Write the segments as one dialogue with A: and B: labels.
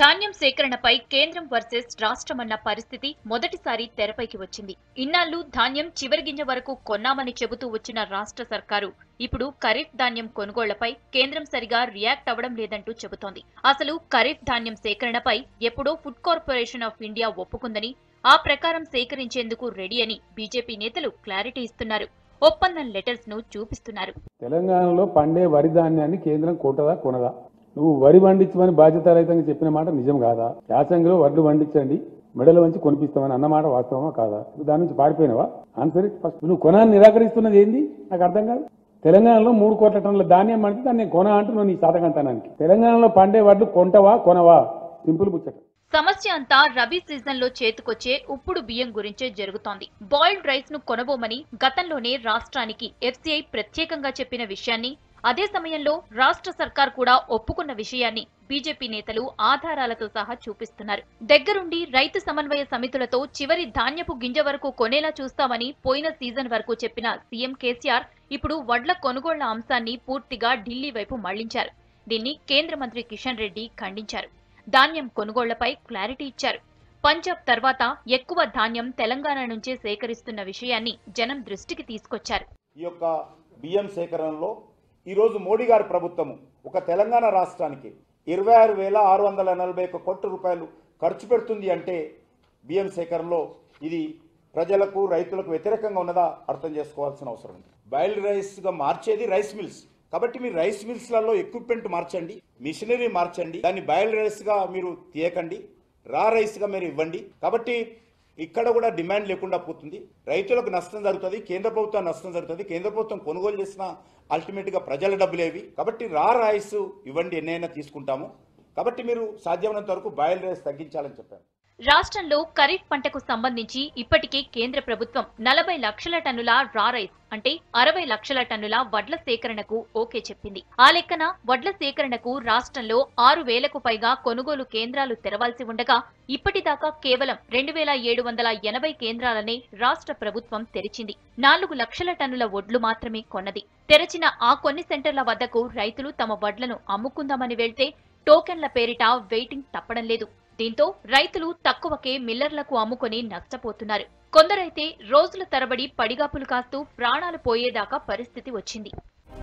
A: ధాన్యం సేకరణపై కేంద్రం వర్సెస్ రాష్ట్రమన్న పరిస్థితి మొదటిసారి తెరపైకి వచ్చింది ఇన్నాళ్లు ధాన్యం చివరి గింజ వరకు కొన్నామని చెబుతూ వచ్చిన రాష్ట్ర సర్కారు ఇప్పుడు ఖరీఫ్ ధాన్యం కొనుగోళ్లపై కేంద్రం సరిగా రియాక్ట్ అవ్వడం లేదంటూ చెబుతోంది అసలు ఖరీఫ్ ధాన్యం సేకరణపై ఎప్పుడో ఫుడ్ కార్పొరేషన్ ఆఫ్ ఇండియా ఒప్పుకుందని ఆ ప్రకారం సేకరించేందుకు రెడీ అని బీజేపీ నేతలు క్లారిటీ ఇస్తున్నారు ఒప్పందం లెటర్స్ ను చూపిస్తున్నారు
B: తెలంగాణలో పండే వరి ధాన్యాన్ని కేంద్రం కొంటదా కొనదా నువ్వు వరి పండించమని బాధ్యతారహితంగా చెప్పిన మాట నిజం కాదా యాసంగిలో వడ్లు పండించండి మెడల వంచి కొనిపిస్తామని అన్నమాట వాస్తవమా కాదా నువ్వు దాని నుంచి పారిపోయినావా ఆన్సర్ ఇట్ ఫస్ట్ నువ్వు కొనాన్ని నిరాకరిస్తున్నది ఏంది నాకు అర్థం కాదు తెలంగాణలో మూడు కోట్ల టన్నుల ధాన్యం పండితే దాన్ని నేను కొన అంటున్నావు నీ సాధకంతనానికి తెలంగాణలో పండే వడ్లు కొంటవా కొనవా సింపుల్ ముచ్చట
A: సమస్య అంతా రబీ సీజన్ లో చేతికొచ్చే ఉప్పుడు బియ్యం గురించే జరుగుతోంది బాయిల్డ్ రైస్ ను కొనబోమని గతంలోనే రాష్ట్రానికి ఎఫ్సీఐ ప్రత్యేకంగా చెప్పిన విషయాన్ని అదే సమయంలో రాష్ట్ర సర్కార్ కూడా ఒప్పుకున్న విషయాన్ని బీజేపీ నేతలు ఆధారాలతో సహా చూపిస్తున్నారు దగ్గరుండి రైతు సమన్వయ సమితులతో చివరి ధాన్యపు గింజ వరకు కొనేలా చూస్తామని పోయిన సీజన్ వరకు చెప్పిన సీఎం కేసీఆర్ ఇప్పుడు వడ్ల కొనుగోళ్ల అంశాన్ని పూర్తిగా ఢిల్లీ వైపు మళ్లించారు దీన్ని కేంద్ర మంత్రి కిషన్ రెడ్డి ఖండించారు ధాన్యం కొనుగోళ్లపై క్లారిటీ ఇచ్చారు పంజాబ్ తర్వాత ఎక్కువ ధాన్యం తెలంగాణ నుంచే సేకరిస్తున్న విషయాన్ని జనం దృష్టికి తీసుకొచ్చారు
C: ఈ యొక్క బియ్యం సేకరణలో ఈరోజు మోడీ గారి ప్రభుత్వము ఒక తెలంగాణ రాష్ట్రానికి ఇరవై ఆరు వేల ఆరు వందల నలభై ఒక్క కోట్ల రూపాయలు ఖర్చు పెడుతుంది అంటే బియ్యం సేకరణలో ఇది ప్రజలకు రైతులకు వ్యతిరేకంగా ఉన్నదా అర్థం చేసుకోవాల్సిన అవసరం ఉంది బాయిల్డ్ రైస్గా మార్చేది రైస్ మిల్స్ కాబట్టి మీరు రైస్ మిల్స్లలో ఎక్విప్మెంట్ మార్చండి మిషనరీ మార్చండి దాన్ని బాయిల్డ్ రైస్గా మీరు తీయకండి రా రైస్గా మీరు ఇవ్వండి కాబట్టి ఇక్కడ కూడా డిమాండ్ లేకుండా పోతుంది రైతులకు నష్టం జరుగుతుంది కేంద్ర ప్రభుత్వం నష్టం జరుగుతుంది కేంద్ర ప్రభుత్వం కొనుగోలు చేసిన అల్టిమేట్గా ప్రజల డబ్బులేవి కాబట్టి రా రైస్ ఇవ్వండి ఎన్నైనా తీసుకుంటాము కాబట్టి మీరు సాధ్యమైనంత వరకు బాయిల్ రైస్ తగ్గించాలని చెప్పారు
A: రాష్ట్రంలో ఖరీఫ్ పంటకు సంబంధించి ఇప్పటికే కేంద్ర ప్రభుత్వం నలభై లక్షల టన్నుల రా రైస్ అంటే అరవై లక్షల టన్నుల వడ్ల సేకరణకు ఓకే చెప్పింది ఆ లెక్కన వడ్ల సేకరణకు రాష్ట్రంలో ఆరు వేలకు పైగా కొనుగోలు కేంద్రాలు తెరవాల్సి ఉండగా ఇప్పటిదాకా కేవలం రెండు వేల ఏడు వందల ఎనభై కేంద్రాలనే రాష్ట్ర ప్రభుత్వం తెరిచింది నాలుగు లక్షల టన్నుల వడ్లు మాత్రమే కొన్నది తెరచిన ఆ కొన్ని సెంటర్ల వద్దకు రైతులు తమ వడ్లను అమ్ముకుందామని వెళ్తే టోకెన్ల పేరిట వెయిటింగ్ తప్పడం లేదు దీంతో రైతులు తక్కువకే మిల్లర్లకు అమ్ముకొని నష్టపోతున్నారు కొందరైతే రోజుల తరబడి పడిగాపులు కాస్తూ ప్రాణాలు పోయేదాకా పరిస్థితి వచ్చింది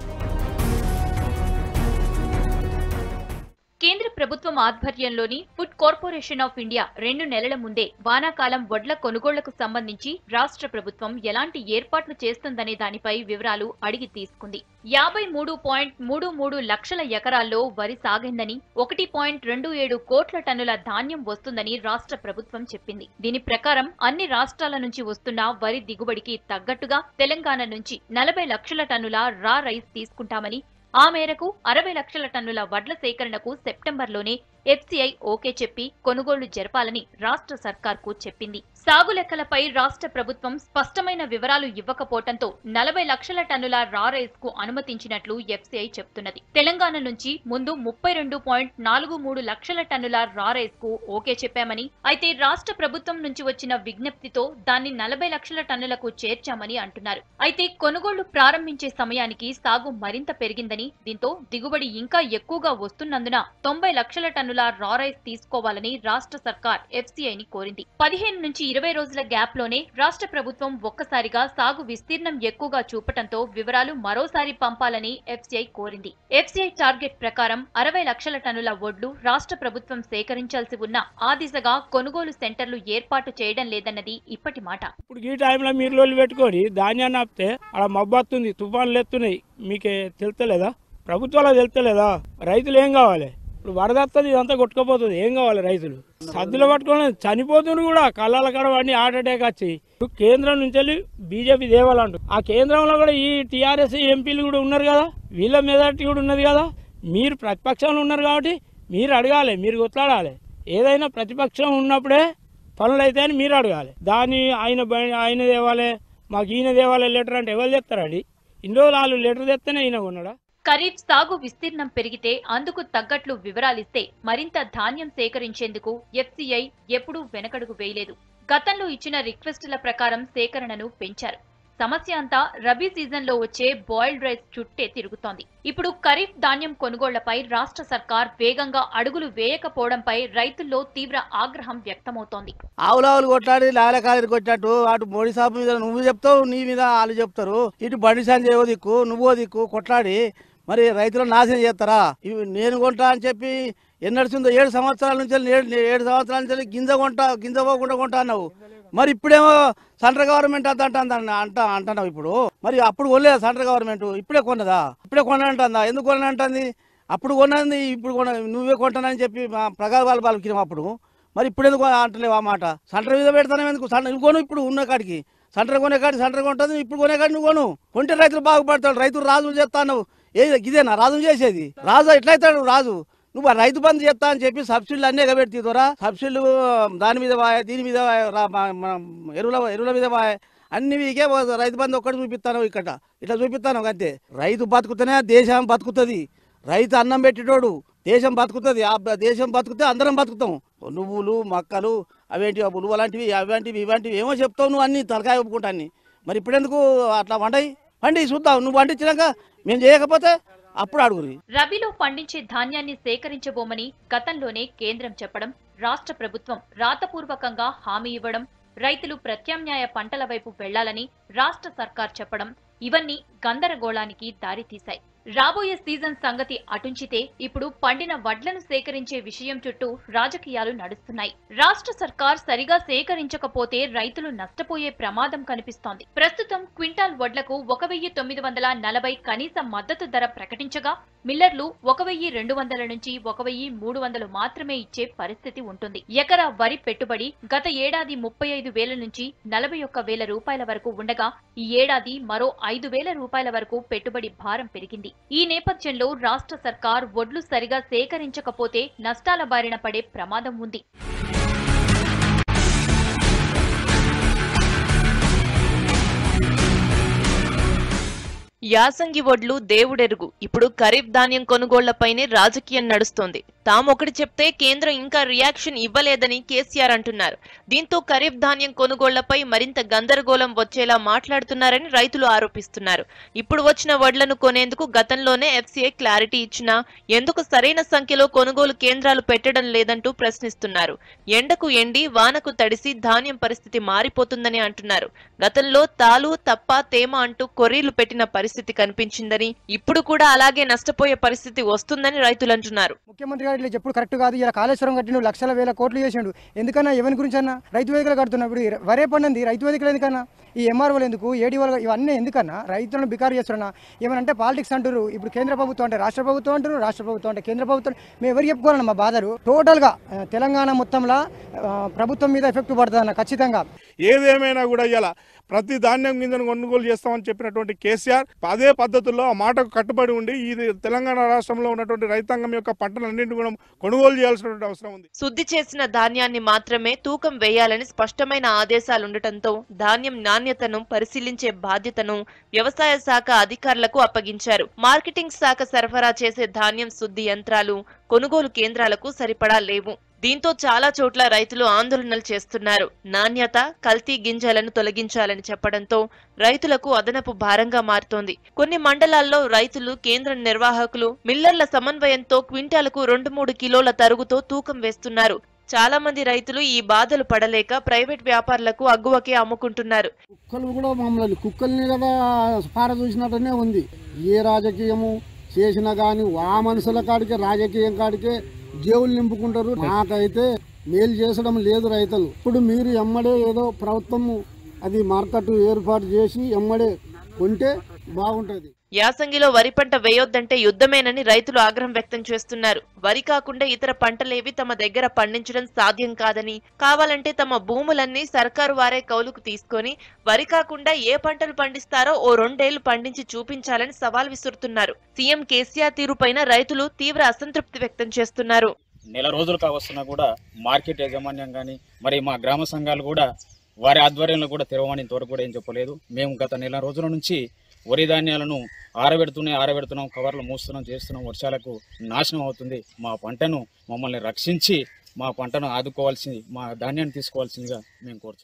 A: కేంద్ర ప్రభుత్వం ఆధ్వర్యంలోని ఫుడ్ కార్పొరేషన్ ఆఫ్ ఇండియా రెండు నెలల ముందే వానాకాలం వడ్ల కొనుగోళ్లకు సంబంధించి రాష్ట్ర ప్రభుత్వం ఎలాంటి ఏర్పాట్లు చేస్తుందనే దానిపై వివరాలు అడిగి తీసుకుంది యాభై మూడు పాయింట్ మూడు మూడు లక్షల ఎకరాల్లో వరి సాగిందని ఒకటి పాయింట్ రెండు ఏడు కోట్ల టన్నుల ధాన్యం వస్తుందని రాష్ట్ర ప్రభుత్వం చెప్పింది దీని ప్రకారం అన్ని రాష్ట్రాల నుంచి వస్తున్న వరి దిగుబడికి తగ్గట్టుగా తెలంగాణ నుంచి నలభై లక్షల టన్నుల రా రైస్ తీసుకుంటామని ఆ మేరకు అరవై లక్షల టన్నుల వడ్ల సేకరణకు సెప్టెంబర్లోనే ఎఫ్సీఐ ఓకే చెప్పి కొనుగోళ్లు జరపాలని రాష్ట్ర సర్కార్కు చెప్పింది సాగు లెక్కలపై రాష్ట్ర ప్రభుత్వం స్పష్టమైన వివరాలు ఇవ్వకపోవడంతో నలభై లక్షల టన్నుల రా రైస్ కు అనుమతించినట్లు ఎఫ్సీఐ చెప్తున్నది తెలంగాణ నుంచి ముందు ముప్పై రెండు పాయింట్ నాలుగు మూడు లక్షల టన్నుల రా రైస్ కు ఓకే చెప్పామని అయితే రాష్ట్ర ప్రభుత్వం నుంచి వచ్చిన విజ్ఞప్తితో దాన్ని నలభై లక్షల టన్నులకు చేర్చామని అంటున్నారు అయితే కొనుగోళ్లు ప్రారంభించే సమయానికి సాగు మరింత పెరిగిందని దీంతో దిగుబడి ఇంకా ఎక్కువగా వస్తున్నందున తొంభై లక్షల టన్నుల రా రైస్ తీసుకోవాలని రాష్ట్ర సర్కార్ ఎఫ్సీఐని కోరింది పదిహేను నుంచి ఇరవై రోజుల గ్యాప్ లోనే రాష్ట్ర ప్రభుత్వం ఒక్కసారిగా సాగు విస్తీర్ణం ఎక్కువగా చూపటంతో వివరాలు మరోసారి పంపాలని ఎఫ్సీఐ కోరింది ఎఫ్సీఐ టార్గెట్ ప్రకారం అరవై లక్షల టన్నుల వడ్లు రాష్ట్ర ప్రభుత్వం సేకరించాల్సి ఉన్న ఆ దిశగా కొనుగోలు సెంటర్లు ఏర్పాటు చేయడం లేదన్నది ఇప్పటి మాట
D: ఇప్పుడు ఈ టైంలో మీరు లోళ్ళు పెట్టుకొని ధాన్యాన్ని ఆపితే అక్కడ మబ్బత్తుంది తుఫాన్లు ఎత్తున్నాయి మీకే తెలుస్తలేదా ప్రభుత్వాలకు తెలుస్తలేదా రైతులు ఏం కావాలి ఇప్పుడు వరద వస్తుంది ఇదంతా కొట్టుకుపోతుంది ఏం కావాలి రైతులు సద్దులు పట్టుకొని చనిపోతున్నారు కూడా కళ్ళల కాడ వాడిని హార్ట్ అటాక్ వచ్చి ఇప్పుడు కేంద్రం నుంచి వెళ్ళి బీజేపీ దేవాలంటు ఆ కేంద్రంలో కూడా ఈ టీఆర్ఎస్ ఎంపీలు కూడా ఉన్నారు కదా వీళ్ళ మెజార్టీ కూడా ఉన్నది కదా మీరు ప్రతిపక్షంలో ఉన్నారు కాబట్టి మీరు అడగాలి మీరు కొట్లాడాలి ఏదైనా ప్రతిపక్షం ఉన్నప్పుడే పనులు అయితే అని మీరు అడగాలి దాన్ని ఆయన బ- ఆయన తేవాలి మాకు ఈయన తేవాలి లెటర్ అంటే ఎవరు తెస్తారండి ఇన్ని రోజులు వాళ్ళు లెటర్ తెస్తేనే ఈయన కొన్నాడా
A: ఖరీఫ్ సాగు విస్తీర్ణం పెరిగితే అందుకు తగ్గట్లు వివరాలిస్తే మరింత ధాన్యం సేకరించేందుకు ఎఫ్సీఐ ఎప్పుడూ వెనకడుగు వేయలేదు గతంలో ఇచ్చిన రిక్వెస్టుల ప్రకారం సేకరణను పెంచారు సమస్య అంతా రబీ సీజన్ లో వచ్చే బాయిల్డ్ రైస్ చుట్టే తిరుగుతోంది ఇప్పుడు ఖరీఫ్ ధాన్యం కొనుగోళ్లపై రాష్ట్ర సర్కార్ వేగంగా అడుగులు వేయకపోవడంపై రైతుల్లో తీవ్ర ఆగ్రహం వ్యక్తమవుతోంది
E: ఆవులావులు కొట్లాడి లాలకాయలు కొట్టినట్టు అటు మోడీ సాబ్ మీద నువ్వు చెప్తావు నీ మీద వాళ్ళు చెప్తారు ఇటు బండి సంజయ్ ఓ దిక్కు నువ్వో దిక్కు కొట్లాడి మరి రైతులను నాశనం చేస్తారా ఇవి నేను కొంటా అని చెప్పి ఎన్నడుచుందో ఏడు సంవత్సరాల నుంచి వెళ్ళి ఏడు ఏడు సంవత్సరాల నుంచి వెళ్ళి గింజ కొంటా గింజ పోకుండా కొంటా అన్నావు మరి ఇప్పుడేమో సెంట్రల్ గవర్నమెంట్ అంత అంట అంట అంటున్నావు ఇప్పుడు మరి అప్పుడు కొనలేదా సెంట్రల్ గవర్నమెంట్ ఇప్పుడే కొన్నదా ఇప్పుడే కొనంటుందా ఎందుకు కొనంటుంది అప్పుడు కొన్నది ఇప్పుడు కొన నువ్వే కొంటానని చెప్పి మా ప్రగల్భాలు పలికినాం అప్పుడు మరి ఇప్పుడు ఎందుకు అంటలేవు ఆ మాట సెంటర్ మీద పెడతాను ఎందుకు సెంటర్ నువ్వు కొను ఇప్పుడు ఉన్న కాడికి సెంటర్ కొనే కాడి సెంటర్ కొంటుంది ఇప్పుడు కొనే కాడి నువ్వు కొను కొంటే రైతులు బాగుపడతాడు రైతులు రాజులు చేస్తాను ఏ ఇదేనా రాజులు చేసేది రాజు ఎట్లయితాడు రాజు నువ్వు ఆ రైతు బంధు చేస్తా అని చెప్పి సబ్సిడీలు అన్నీ ఎగబెడితే దొరా సబ్సిడీలు దాని మీద వాయ దీని మీద వాయ, రా- మా- మన ఎరువుల ఎరువుల మీద వాయ అన్ని వీకే ఓ రైతు బంధు ఒక్కటి చూపిస్తాను ఇక్కడ ఇట్లా చూపిస్తాను అంతే రైతు బతుకుతేనే దేశం బతుకుతుంది రైతు అన్నం పెట్టేటోడు దేశం బతుకుతుంది ఆ బ- దేశం బతుకుతే అందరం బతుకుతాం నువ్వులు మక్కలు అవేంటి ఉలువ లాంటివి అవేంటివి ఇలాంటివి ఏమో చెప్తావు నువ్వు అన్ని తలకాయ ఒప్పుకుంటా అన్ని మరి ఇప్పుడెందుకు అట్లా వండయి వండి చూద్దాం నువ్వు వండించినాక మేము చేయకపోతే అప్పుడు అడుగురి
A: రబీలో పండించే ధాన్యాన్ని సేకరించబోమని గతంలోనే కేంద్రం చెప్పడం రాష్ట్ర ప్రభుత్వం రాతపూర్వకంగా హామీ ఇవ్వడం రైతులు ప్రత్యామ్నాయ పంటల వైపు వెళ్లాలని రాష్ట్ర సర్కార్ చెప్పడం ఇవన్నీ గందరగోళానికి దారితీశాయి రాబోయే సీజన్ సంగతి అటుంచితే ఇప్పుడు పండిన వడ్లను సేకరించే విషయం చుట్టూ రాజకీయాలు నడుస్తున్నాయి రాష్ట్ర సర్కార్ సరిగా సేకరించకపోతే రైతులు నష్టపోయే ప్రమాదం కనిపిస్తోంది ప్రస్తుతం క్వింటాల్ వడ్లకు ఒక వెయ్యి తొమ్మిది వందల నలభై కనీస మద్దతు ధర ప్రకటించగా మిల్లర్లు ఒక వెయ్యి రెండు వందల నుంచి ఒక వెయ్యి మూడు వందలు మాత్రమే ఇచ్చే పరిస్థితి ఉంటుంది ఎకరా వరి పెట్టుబడి గత ఏడాది ముప్పై ఐదు వేల నుంచి నలభై ఒక్క వేల రూపాయల వరకు ఉండగా ఈ ఏడాది మరో ఐదు వేల రూపాయల వరకు పెట్టుబడి భారం పెరిగింది ఈ నేపథ్యంలో రాష్ట్ర సర్కార్ వడ్లు సరిగా సేకరించకపోతే నష్టాల బారిన పడే ప్రమాదం ఉంది
F: యాసంగి వడ్లు దేవుడెరుగు ఇప్పుడు ఖరీఫ్ ధాన్యం కొనుగోళ్లపైనే రాజకీయం నడుస్తోంది తామొకటి చెప్తే కేంద్రం ఇంకా రియాక్షన్ ఇవ్వలేదని కేసీఆర్ అంటున్నారు దీంతో ఖరీఫ్ ధాన్యం కొనుగోళ్లపై మరింత గందరగోళం వచ్చేలా మాట్లాడుతున్నారని రైతులు ఆరోపిస్తున్నారు ఇప్పుడు వచ్చిన వడ్లను కొనేందుకు గతంలోనే ఎఫ్సీఐ క్లారిటీ ఇచ్చినా ఎందుకు సరైన సంఖ్యలో కొనుగోలు కేంద్రాలు పెట్టడం లేదంటూ ప్రశ్నిస్తున్నారు ఎండకు ఎండి వానకు తడిసి ధాన్యం పరిస్థితి మారిపోతుందని అంటున్నారు గతంలో తాలు తప్ప తేమ అంటూ కొర్రీలు పెట్టిన పరిస్థితి కనిపించిందని ఇప్పుడు కూడా అలాగే నష్టపోయే పరిస్థితి వస్తుందని రైతులు అంటున్నారు
G: ముఖ్యమంత్రి గారు ఇట్లా చెప్పుడు కరెక్ట్ కాదు ఇలా కాళేశ్వరం కట్టిండు లక్షల వేల కోట్లు చేసిండు ఎందుకన్నా ఎవరి గురించి అన్న రైతు వేదికలు కడుతున్నప్పుడు ఈ వరే పండింది రైతు వేదికలు ఎందుకన్నా ఈ ఎంఆర్ఓలు ఎందుకు ఏడీఓలు ఇవన్నీ ఎందుకన్నా రైతులను బికారు చేస్తున్నా ఏమనంటే పాలిటిక్స్ అంటారు ఇప్పుడు కేంద్ర ప్రభుత్వం అంటే రాష్ట్ర ప్రభుత్వం అంటారు రాష్ట్ర ప్రభుత్వం అంటే కేంద్ర ప్రభుత్వం మేము ఎవరు చెప్పుకోవాలన్న మా బాధలు టోటల్గా ఆ, తెలంగాణ మొత్తంలో ఆ, ప్రభుత్వం మీద ఎఫెక్ట్ పడుతుంది అన్న ఖచ్చితంగా
H: ఏదేమైనా కూడా ఇలా ప్రతి ధాన్యం గింజను కొనుగోలు చేస్తామని చెప్పినటువంటి కేసీఆర్ అదే పద్ధతుల్లో ఆ మాటకు కట్టుబడి ఉండి ఇది తెలంగాణ రాష్ట్రంలో ఉన్నటువంటి రైతాంగం యొక్క పంటలన్నింటినీ కూడా కొనుగోలు చేయాల్సినటువంటి అవసరం ఉంది
F: శుద్ధి చేసిన ధాన్యాన్ని మాత్రమే తూకం వేయాలని స్పష్టమైన ఆదేశాలుండటంతో ధాన్యం నాణ్యతను పరిశీలించే బాధ్యతను వ్యవసాయ శాఖ అధికారులకు అప్పగించారు మార్కెటింగ్ శాఖ సరఫరా చేసే ధాన్యం శుద్ధి యంత్రాలు కొనుగోలు కేంద్రాలకు సరిపడా లేవు దీంతో చాలా చోట్ల రైతులు ఆందోళనలు చేస్తున్నారు నాణ్యత కల్తీ గింజలను తొలగించాలని చెప్పడంతో రైతులకు అదనపు భారంగా మారుతోంది కొన్ని మండలాల్లో రైతులు కేంద్ర నిర్వాహకులు మిల్లర్ల సమన్వయంతో క్వింటాలకు రెండు మూడు కిలోల తరుగుతో తూకం వేస్తున్నారు చాలా మంది రైతులు ఈ బాధలు పడలేక ప్రైవేట్ వ్యాపారులకు అగ్గువకే అమ్ముకుంటున్నారు
I: కుక్కలు కూడా మమ్మల్ని కుక్కల్ని కదా పార చూసినట్టునే ఉంది ఏ రాజకీయము చేసినా కానీ ఆ మనుషుల కాడికే రాజకీయం కాడికే జేవులు నింపుకుంటారు నాకైతే మేలు చేసడం లేదు రైతులు ఇప్పుడు మీరు ఎమ్మడే ఏదో ప్రభుత్వం అది మార్కెట్ ఏర్పాటు చేసి ఎమ్మడే కొంటే బాగుంటుంది
F: యాసంగిలో వరి పంట వేయొద్దంటే యుద్ధమేనని రైతులు ఆగ్రహం వ్యక్తం చేస్తున్నారు వరి కాకుండా ఇతర పంటలేవి తమ దగ్గర పండించడం సాధ్యం కాదని కావాలంటే తమ భూములన్నీ సర్కారు వారే కౌలుకు తీసుకొని వరి కాకుండా ఏ పంటలు పండిస్తారో ఓ రెండేళ్లు పండించి చూపించాలని సవాల్ విసురుతున్నారు సీఎం కేసీఆర్ తీరుపైన రైతులు తీవ్ర అసంతృప్తి వ్యక్తం చేస్తున్నారు
J: నెల రోజులు కావస్తున్నా కూడా మార్కెట్ యాజమాన్యం కానీ మరి మా గ్రామ సంఘాలు కూడా వారి ఆధ్వర్యంలో కూడా తెరవమని ఇంతవరకు కూడా ఏం చెప్పలేదు మేము గత నెల రోజుల నుంచి వరి ధాన్యాలను ఆరబెడుతూనే ఆరబెడుతున్నాం కవర్లు మూస్తున్నాం చేస్తున్నాం వర్షాలకు నాశనం అవుతుంది మా పంటను మమ్మల్ని రక్షించి మా పంటను ఆదుకోవాల్సింది మా ధాన్యాన్ని తీసుకోవాల్సిందిగా మేము కోరుతున్నాం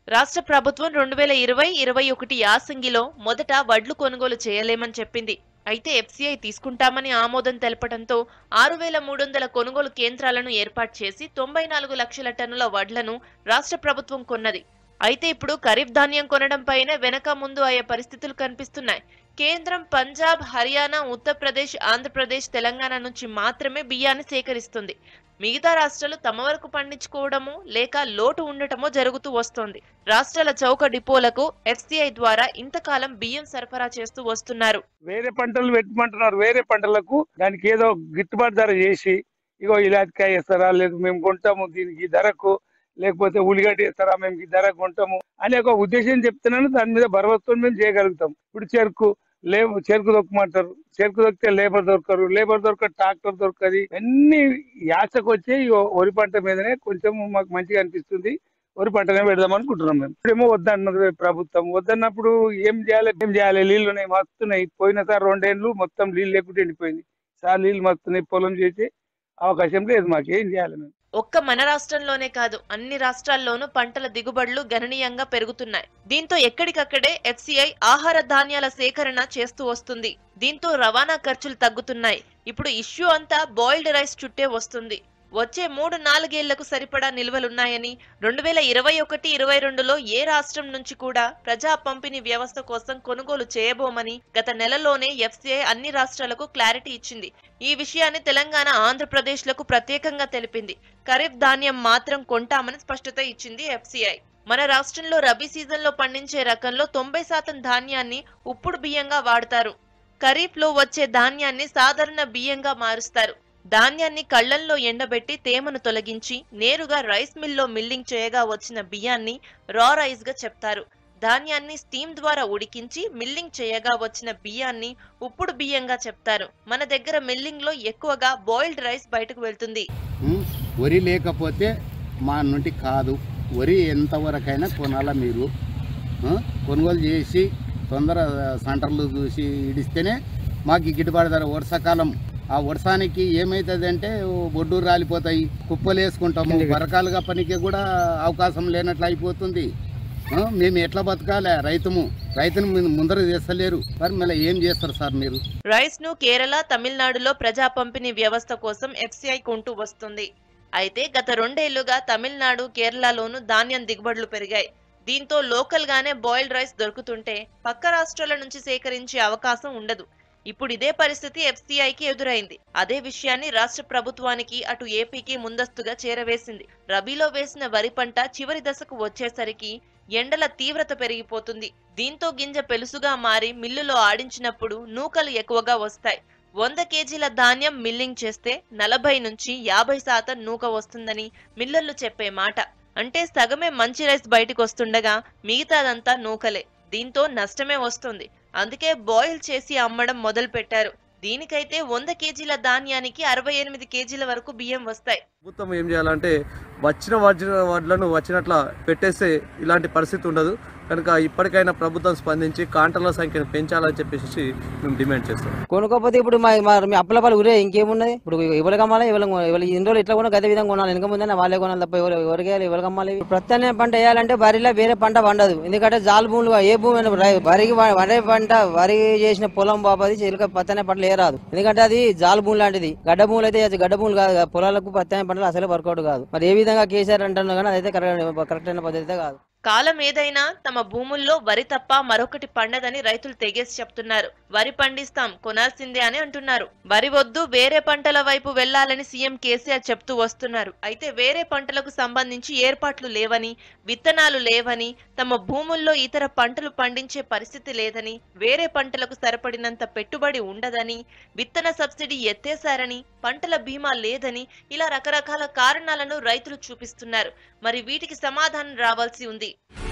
F: రాష్ట్ర ప్రభుత్వం రెండు వేల ఇరవై ఇరవై ఒకటి యాసంగిలో మొదట వడ్లు కొనుగోలు చేయలేమని చెప్పింది అయితే ఎఫ్సీఐ తీసుకుంటామని ఆమోదం తెలపడంతో ఆరు వేల మూడు వందల కొనుగోలు కేంద్రాలను ఏర్పాటు చేసి తొంభై నాలుగు లక్షల టన్నుల వడ్లను రాష్ట్ర ప్రభుత్వం కొన్నది అయితే ఇప్పుడు ఖరీఫ్ ధాన్యం కొనడంపైనే వెనక ముందు అయ్యే పరిస్థితులు కనిపిస్తున్నాయి కేంద్రం పంజాబ్ హర్యానా ఉత్తరప్రదేశ్ ఆంధ్రప్రదేశ్ తెలంగాణ నుంచి మాత్రమే బియ్యాన్ని సేకరిస్తుంది మిగతా రాష్ట్రాలు తమ వరకు పండించుకోవడమో లేక లోటు ఉండటమో జరుగుతూ వస్తోంది రాష్ట్రాల చౌక డిపోలకు ఎఫ్సిఐ ద్వారా ఇంతకాలం బియ్యం సరఫరా చేస్తూ వస్తున్నారు
B: వేరే పంటలు పెట్టమంటున్నారు వేరే పంటలకు దానికి ఏదో గిట్టుబాటు ధర చేసి ఇగో ఇలాకాయ వేస్తారా లేదు మేము కొంటాము దీనికి ఈ ధరకు లేకపోతే ఉల్లిగడ్డ వేస్తారా మేము ఈ ధరకు కొంటాము అనే ఒక ఉద్దేశం చెప్తున్నాను దాని మీద భరవస్తో మేము చేయగలుగుతాం ఇప్పుడు చెరుకు లేబ చెరుకు దొక్కమంటారు చెరుకు దొక్కితే లేబర్ దొరకరు లేబర్ దొరక ట్రాక్టర్ దొరకది అన్ని యాసకు వచ్చి ఈ వరి పంట మీదనే కొంచెం మాకు మంచిగా అనిపిస్తుంది వరి పంటనే పెడదాం అనుకుంటున్నాం మేము ఇప్పుడేమో వద్దన్నది ప్రభుత్వం వద్దన్నప్పుడు ఏం చేయాలి ఏం చేయాలి నీళ్లు ఉన్నాయి మస్తున్నాయి పోయినసారి రెండేళ్ళు మొత్తం నీళ్ళు లేకుండా ఎండిపోయింది సార్ నీళ్ళు మస్తున్నాయి పొలం చేసి అవకాశం లేదు మాకు ఏం చేయాలి మేము
F: ఒక్క మన రాష్ట్రంలోనే కాదు అన్ని రాష్ట్రాల్లోనూ పంటల దిగుబడులు గణనీయంగా పెరుగుతున్నాయి దీంతో ఎక్కడికక్కడే ఎఫ్సిఐ ఆహార ధాన్యాల సేకరణ చేస్తూ వస్తుంది దీంతో రవాణా ఖర్చులు తగ్గుతున్నాయి ఇప్పుడు ఇష్యూ అంతా బాయిల్డ్ రైస్ చుట్టే వస్తుంది వచ్చే మూడు నాలుగేళ్లకు సరిపడా నిల్వలున్నాయని రెండు వేల ఇరవై ఒకటి ఇరవై రెండులో ఏ రాష్ట్రం నుంచి కూడా ప్రజా పంపిణీ వ్యవస్థ కోసం కొనుగోలు చేయబోమని గత నెలలోనే ఎఫ్సిఐ అన్ని రాష్ట్రాలకు క్లారిటీ ఇచ్చింది ఈ విషయాన్ని తెలంగాణ ఆంధ్రప్రదేశ్లకు ప్రత్యేకంగా తెలిపింది ఖరీఫ్ ధాన్యం మాత్రం కొంటామని స్పష్టత ఇచ్చింది ఎఫ్సిఐ మన రాష్ట్రంలో రబీ సీజన్లో పండించే రకంలో తొంభై శాతం ధాన్యాన్ని ఉప్పుడు బియ్యంగా వాడతారు ఖరీఫ్ లో వచ్చే ధాన్యాన్ని సాధారణ బియ్యంగా మారుస్తారు ధాన్యాన్ని కళ్లల్లో ఎండబెట్టి తేమను తొలగించి నేరుగా రైస్ మిల్లో మిల్లింగ్ చేయగా వచ్చిన బియ్యాన్ని రా రైస్ గా చెప్తారు ధాన్యాన్ని స్టీమ్ ద్వారా ఉడికించి మిల్లింగ్ చేయగా వచ్చిన బియ్యాన్ని ఉప్పుడు బియ్యంగా చెప్తారు మన దగ్గర మిల్లింగ్ లో ఎక్కువగా బాయిల్డ్ రైస్ బయటకు వెళ్తుంది
I: ఉమ్, వరి లేకపోతే మా నుండి కాదు వరి ఎంతవరకైనా కొనాలా మీరు ఆ, కొనుగోలు చేసి తొందర సెంటర్లు చూసి ఇడిస్తేనే మాకు ఈ గిట్టుబాటు ధర వర్షాకాలం ఆ వర్షానికి ఏమవుతుంది అంటే బొడ్డు రాలిపోతాయి కుప్పలు వేసుకుంటాము బరకాలుగా పనికి కూడా అవకాశం లేనట్లు అయిపోతుంది ఆ, మేము ఎట్లా బతకాలి రైతుము రైతును మీరు ముందర చేస్తలేరు మరి మళ్ళీ ఏం చేస్తారు సార్ మీరు
F: రైస్ ను కేరళ తమిళనాడులో ప్రజా పంపిణీ వ్యవస్థ కోసం ఎఫ్సిఐ కొంటూ వస్తుంది అయితే గత రెండేళ్లుగా తమిళనాడు కేరళలోనూ ధాన్యం దిగుబడులు పెరిగాయి దీంతో లోకల్ గానే బాయిల్డ్ రైస్ దొరుకుతుంటే పక్క రాష్ట్రాల నుంచి సేకరించే అవకాశం ఉండదు ఇప్పుడు ఇదే పరిస్థితి ఎఫ్సిఐకి ఎదురైంది అదే విషయాన్ని రాష్ట్ర ప్రభుత్వానికి అటు ఏపీకి ముందస్తుగా చేరవేసింది రబీలో వేసిన వరి పంట చివరి దశకు వచ్చేసరికి ఎండల తీవ్రత పెరిగిపోతుంది దీంతో గింజ పెలుసుగా మారి మిల్లులో ఆడించినప్పుడు నూకలు ఎక్కువగా వస్తాయి వంద కేజీల ధాన్యం మిల్లింగ్ చేస్తే నలభై నుంచి యాభై శాతం నూక వస్తుందని మిల్లర్లు చెప్పే మాట అంటే సగమే మంచి రైస్ బయటకు వస్తుండగా మిగతాదంతా నూకలే దీంతో నష్టమే వస్తుంది అందుకే బాయిల్ చేసి అమ్మడం మొదలు పెట్టారు దీనికైతే వంద కేజీల ధాన్యానికి అరవై ఎనిమిది కేజీల వరకు బియ్యం వస్తాయి
K: ప్రభుత్వం ఏం చేయాలంటే వచ్చిన వడ్ల వడ్లను వచ్చినట్ల పెట్టేస్తే ఇలాంటి పరిస్థితి ఉండదు కనుక ఇప్పటికైనా ప్రభుత్వం స్పందించి కాంటర్ల సంఖ్యను పెంచాలని చెప్పేసి మేము డిమాండ్ చేస్తాం
L: కొనుక్కోపోతే ఇప్పుడు మా మా మీ అప్పలపాలు ఉరే ఇంకేమున్నది ఇప్పుడు ఎవరికి అమ్మాలి ఎవరు ఎవరు ఇన్ని రోజులు ఇట్లా కూడా గదే విధంగా కొనాలి వెనక ముందే వాళ్ళే కొనాలి తప్ప ఎవరు ఎవరికి వేయాలి ఎవరికి అమ్మాలి ప్రత్యామ్నాయ పంట వేయాలంటే వరిలో వేరే పంట పండదు ఎందుకంటే జాలు భూములు ఏ భూమి అయినా రై- వరికి వా- వరి పంట వరి చేసిన పొలం బాబది చిలక ప్రత్యామ్నాయ పంటలు ఏ రాదు ఎందుకంటే అది జాలు భూమి లాంటిది గడ్డ భూములు అయితే అది గడ్డ భూములు కాదు కదా. పొలాలకు ప్రత్యామ్నాయ పంటలు అసలే వర్కౌట్ కాదు మరి ఏ విధంగా కేసీఆర్ అంటున్నా కానీ అదైతే కరెక్ట్ కరెక్ట్ అయిన పద్ధతి అయితే కాదు
F: కాలం ఏదైనా తమ భూముల్లో వరి తప్ప మరొకటి పండదని రైతులు తెగేసి చెప్తున్నారు వరి పండిస్తాం కొనాల్సిందే అని అంటున్నారు వరి వద్దు వేరే పంటల వైపు వెళ్లాలని సీఎం కేసీఆర్ చెప్తూ వస్తున్నారు అయితే వేరే పంటలకు సంబంధించి ఏర్పాట్లు లేవని విత్తనాలు లేవని తమ భూముల్లో ఇతర పంటలు పండించే పరిస్థితి లేదని వేరే పంటలకు సరిపడినంత పెట్టుబడి ఉండదని విత్తన సబ్సిడీ ఎత్తేశారని పంటల బీమా లేదని ఇలా రకరకాల కారణాలను రైతులు చూపిస్తున్నారు మరి వీటికి సమాధానం రావాల్సి ఉంది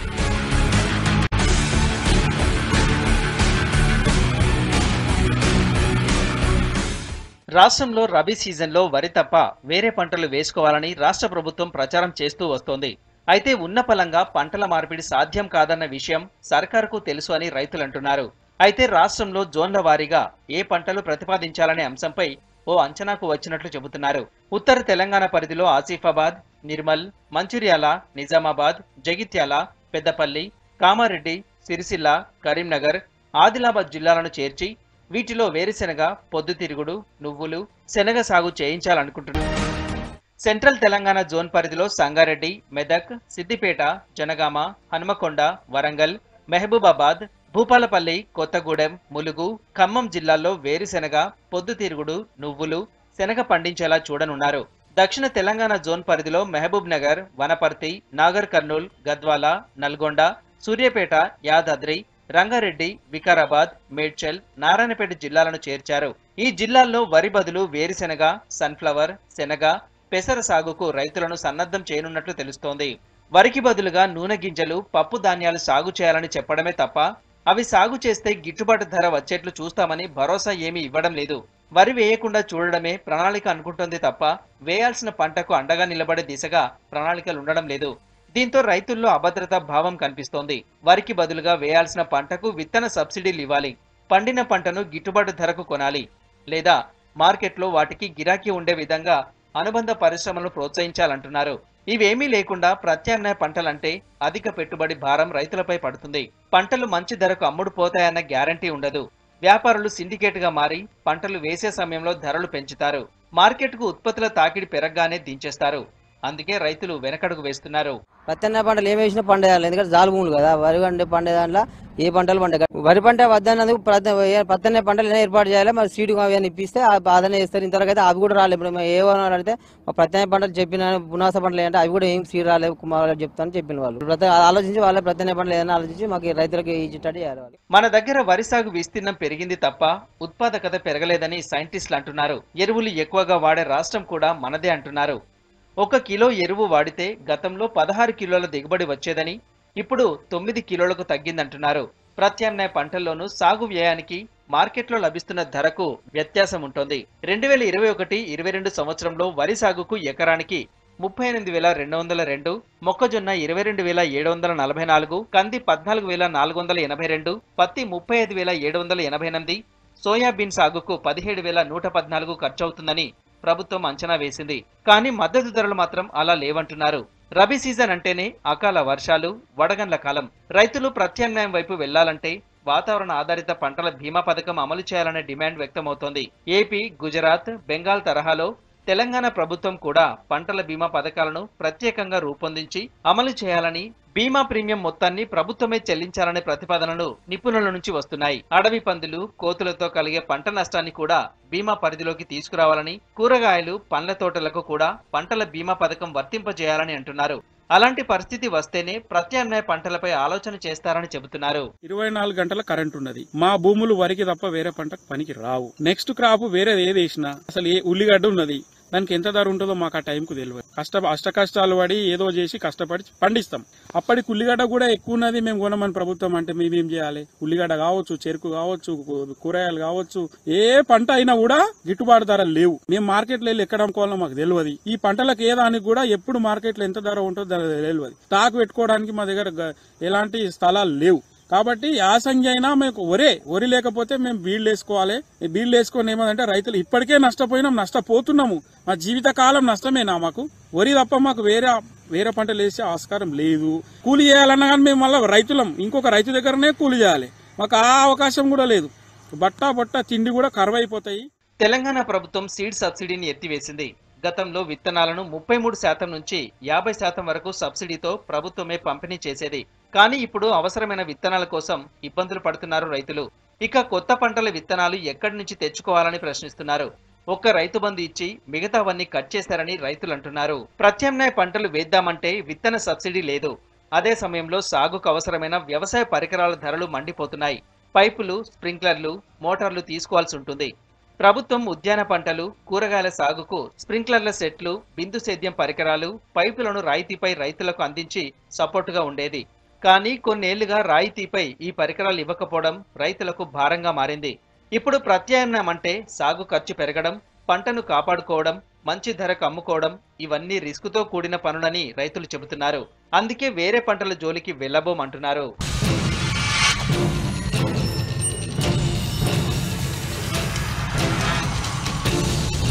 M: రాష్ట్రంలో రబీ సీజన్లో వరి తప్ప వేరే పంటలు వేసుకోవాలని రాష్ట్ర ప్రభుత్వం ప్రచారం చేస్తూ వస్తోంది అయితే ఉన్న పలంగా పంటల మార్పిడి సాధ్యం కాదన్న విషయం సర్కారుకు తెలుసు అని రైతులు అంటున్నారు అయితే రాష్ట్రంలో జోన్ల వారీగా ఏ పంటలు ప్రతిపాదించాలనే అంశంపై ఓ అంచనాకు వచ్చినట్లు చెబుతున్నారు ఉత్తర తెలంగాణ పరిధిలో ఆసిఫాబాద్ నిర్మల్ మంచిర్యాల నిజామాబాద్ జగిత్యాల పెద్దపల్లి కామారెడ్డి సిరిసిల్ల కరీంనగర్ ఆదిలాబాద్ జిల్లాలను చేర్చి వీటిలో వేరుశెనగ పొద్దుతిరుగుడు నువ్వులు శనగ సాగు చేయించాలనుకుంటున్నారు సెంట్రల్ తెలంగాణ జోన్ పరిధిలో సంగారెడ్డి మెదక్ సిద్దిపేట జనగామ హనుమకొండ వరంగల్ మహబూబాబాద్ భూపాలపల్లి కొత్తగూడెం ములుగు ఖమ్మం జిల్లాల్లో వేరుశెనగ పొద్దుతిరుగుడు నువ్వులు శనగ పండించేలా చూడనున్నారు దక్షిణ తెలంగాణ జోన్ పరిధిలో మహబూబ్ నగర్ వనపర్తి నాగర్ కర్నూల్ గద్వాల నల్గొండ సూర్యాపేట యాదాద్రి రంగారెడ్డి వికారాబాద్ మేడ్చల్ నారాయణపేట జిల్లాలను చేర్చారు ఈ జిల్లాల్లో వరి బదులు వేరుశెనగ సన్ఫ్లవర్ శనగ పెసర సాగుకు రైతులను సన్నద్ధం చేయనున్నట్లు తెలుస్తోంది వరికి బదులుగా నూనె గింజలు పప్పు ధాన్యాలు సాగు చేయాలని చెప్పడమే తప్ప అవి సాగు చేస్తే గిట్టుబాటు ధర వచ్చేట్లు చూస్తామని భరోసా ఏమీ ఇవ్వడం లేదు వరి వేయకుండా చూడడమే ప్రణాళిక అనుకుంటోంది తప్ప వేయాల్సిన పంటకు అండగా నిలబడే దిశగా ప్రణాళికలు ఉండడం లేదు దీంతో రైతుల్లో అభద్రతా భావం కనిపిస్తోంది వరికి బదులుగా వేయాల్సిన పంటకు విత్తన సబ్సిడీలు ఇవ్వాలి పండిన పంటను గిట్టుబాటు ధరకు కొనాలి లేదా మార్కెట్లో వాటికి గిరాకీ ఉండే విధంగా అనుబంధ పరిశ్రమలను ప్రోత్సహించాలంటున్నారు ఇవేమీ లేకుండా ప్రత్యామ్నాయ పంటలంటే అధిక పెట్టుబడి భారం రైతులపై పడుతుంది పంటలు మంచి ధరకు అమ్ముడు పోతాయన్న గ్యారంటీ ఉండదు వ్యాపారులు సిండికేట్ గా మారి పంటలు వేసే సమయంలో ధరలు పెంచుతారు మార్కెట్కు ఉత్పత్తుల తాకిడి పెరగగానే దించేస్తారు అందుకే రైతులు వెనకడుగు వేస్తున్నారు
L: ప్రత్యామ్నాయ పంటలు ఏమి వేసినా పండేయాలి ఎందుకంటే జాలు భూములు కదా వరి పండే పండే దాంట్లో ఏ పంటలు పండే వరి పంట వద్దన్నందుకు ప్రత్య- ఏ- ప్రత్యామ్నాయ పంటలు ఏమైనా ఏర్పాటు చేయాలి మరి సీడ్ అవన్నీ ఇప్పిస్తే ఆ బాధనే ఇస్తారు ఇంతవరకు అయితే అవి కూడా రాలేదు ఇప్పుడు ఏ అడిగితే మా ప్రత్యామ్నాయ పంటలు చెప్పిన పునాస పంటలు ఏంటంటే అవి కూడా ఏం సీడ్ రాలేదు కుమార్ చెప్తాను చెప్పిన వాళ్ళు ప్రతి ఆలోచించి వాళ్ళే ప్రత్యామ్నాయ పంటలు ఏదైనా ఆలోచించి మాకు రైతులకు ఇచ్చేటట్టు చేయాలి వాళ్ళు
M: మన దగ్గర వరి సాగు విస్తీర్ణం పెరిగింది తప్ప ఉత్పాదకత పెరగలేదని సైంటిస్టులు అంటున్నారు ఎరువులు ఎక్కువగా వాడే రాష్ట్రం కూడా మనదే అంటున్నారు ఒక కిలో ఎరువు వాడితే గతంలో పదహారు కిలోల దిగుబడి వచ్చేదని ఇప్పుడు తొమ్మిది కిలోలకు తగ్గిందంటున్నారు ప్రత్యామ్నాయ పంటల్లోనూ సాగు వ్యయానికి మార్కెట్లో లభిస్తున్న ధరకు వ్యత్యాసం ఉంటుంది రెండు వేల ఇరవై ఒకటి ఇరవై రెండు సంవత్సరంలో వరి సాగుకు ఎకరానికి ముప్పై ఎనిమిది వేల రెండు వందల రెండు మొక్కజొన్న ఇరవై రెండు వేల ఏడు వందల నలభై నాలుగు కంది పద్నాలుగు వేల నాలుగు వందల ఎనభై రెండు పత్తి ముప్పై ఐదు వేల ఏడు వందల ఎనభై ఎనిమిది సోయాబీన్ సాగుకు పదిహేడు వేల నూట పద్నాలుగు ఖర్చవుతుందని ప్రభుత్వం అంచనా వేసింది కానీ మద్దతు ధరలు మాత్రం అలా లేవంటున్నారు రబీ సీజన్ అంటేనే అకాల వర్షాలు వడగండ్ల కాలం రైతులు ప్రత్యామ్నాయం వైపు వెళ్లాలంటే వాతావరణ ఆధారిత పంటల బీమా పథకం అమలు చేయాలనే డిమాండ్ వ్యక్తమవుతోంది ఏపీ గుజరాత్ బెంగాల్ తరహాలో తెలంగాణ ప్రభుత్వం కూడా పంటల బీమా పథకాలను ప్రత్యేకంగా రూపొందించి అమలు చేయాలని బీమా ప్రీమియం మొత్తాన్ని ప్రభుత్వమే చెల్లించాలనే ప్రతిపాదనలు నిపుణుల నుంచి వస్తున్నాయి అడవి పందులు కోతులతో కలిగే పంట నష్టాన్ని కూడా బీమా పరిధిలోకి తీసుకురావాలని కూరగాయలు పండ్ల తోటలకు కూడా పంటల బీమా పథకం వర్తింపజేయాలని అంటున్నారు అలాంటి పరిస్థితి వస్తేనే ప్రత్యామ్నాయ పంటలపై ఆలోచన చేస్తారని చెబుతున్నారు
N: ఇరవై నాలుగు గంటల కరెంట్ ఉన్నది మా భూములు వరికి తప్ప వేరే పంటకు పనికి రావు నెక్స్ట్ క్రాప్ వేరేది ఏది వేసినా అసలు ఏ ఉల్లిగడ్డ ఉన్నది దానికి ఎంత ధర ఉంటుందో మాకు ఆ టైంకు తెలియదు కష్ట అష్ట కష్టాలు పడి ఏదో చేసి కష్టపడి పండిస్తాం అప్పటికి ఉల్లిగడ్డ కూడా ఎక్కువ ఉన్నది మేము కొనమని ప్రభుత్వం అంటే మేమేం చేయాలి ఉల్లిగడ్డ కావచ్చు చెరుకు కావచ్చు కూ- కూరగాయలు కావచ్చు ఏ పంట అయినా కూడా గిట్టుబాటు ధరలు లేవు మేము మార్కెట్లో వెళ్ళి ఎక్కడ అమ్ముకోవాలో మాకు తెలియదు ఈ పంటలకు ఏ దానికి కూడా ఎప్పుడు మార్కెట్లో ఎంత ధర ఉంటుందో ధర తెలియదు తాకు పెట్టుకోవడానికి మా దగ్గర గ- ఎలాంటి స్థలాలు లేవు కాబట్టి యాసంగి అయినా మేము ఒరే వరి లేకపోతే మేము బీళ్ళు వేసుకోవాలి ఈ బీళ్ళు వేసుకొని ఏమంటే రైతులు ఇప్పటికే నష్టపోయినాం నష్టపోతున్నాము మా జీవిత కాలం నష్టమేనా మాకు వరి తప్ప మాకు వేరే వేరే పంటలు వేసే ఆస్కారం లేదు కూలి చేయాలన్నా కానీ మేము మళ్ళీ రైతులం ఇంకొక రైతు దగ్గరనే కూలి చేయాలి మాకు ఆ అవకాశం కూడా లేదు బట్టా బట్ట తిండి కూడా కరువైపోతాయి
M: తెలంగాణ ప్రభుత్వం సీడ్ సబ్సిడీని ఎత్తివేసింది గతంలో విత్తనాలను ముప్పై మూడు శాతం నుంచి యాభై శాతం వరకు సబ్సిడీతో ప్రభుత్వమే పంపిణీ చేసేది కానీ ఇప్పుడు అవసరమైన విత్తనాల కోసం ఇబ్బందులు పడుతున్నారు రైతులు ఇక కొత్త పంటల విత్తనాలు ఎక్కడి నుంచి తెచ్చుకోవాలని ప్రశ్నిస్తున్నారు ఒక్క రైతు బంధు ఇచ్చి మిగతావన్నీ కట్ చేశారని రైతులు అంటున్నారు ప్రత్యామ్నాయ పంటలు వేద్దామంటే విత్తన సబ్సిడీ లేదు అదే సమయంలో సాగుకు అవసరమైన వ్యవసాయ పరికరాల ధరలు మండిపోతున్నాయి పైపులు స్ప్రింక్లర్లు మోటార్లు తీసుకోవాల్సి ఉంటుంది ప్రభుత్వం ఉద్యాన పంటలు కూరగాయల సాగుకు స్ప్రింక్లర్ల సెట్లు బిందు సేద్యం పరికరాలు పైపులను రాయితీపై రైతులకు అందించి సపోర్టుగా ఉండేది కానీ కొన్నేళ్లుగా రాయితీపై ఈ పరికరాలు ఇవ్వకపోవడం రైతులకు భారంగా మారింది ఇప్పుడు ప్రత్యామ్నాయం అంటే సాగు ఖర్చు పెరగడం పంటను కాపాడుకోవడం మంచి ధరకు అమ్ముకోవడం ఇవన్నీ రిస్కుతో కూడిన పనులని రైతులు చెబుతున్నారు అందుకే వేరే పంటల జోలికి వెళ్లబోమంటున్నారు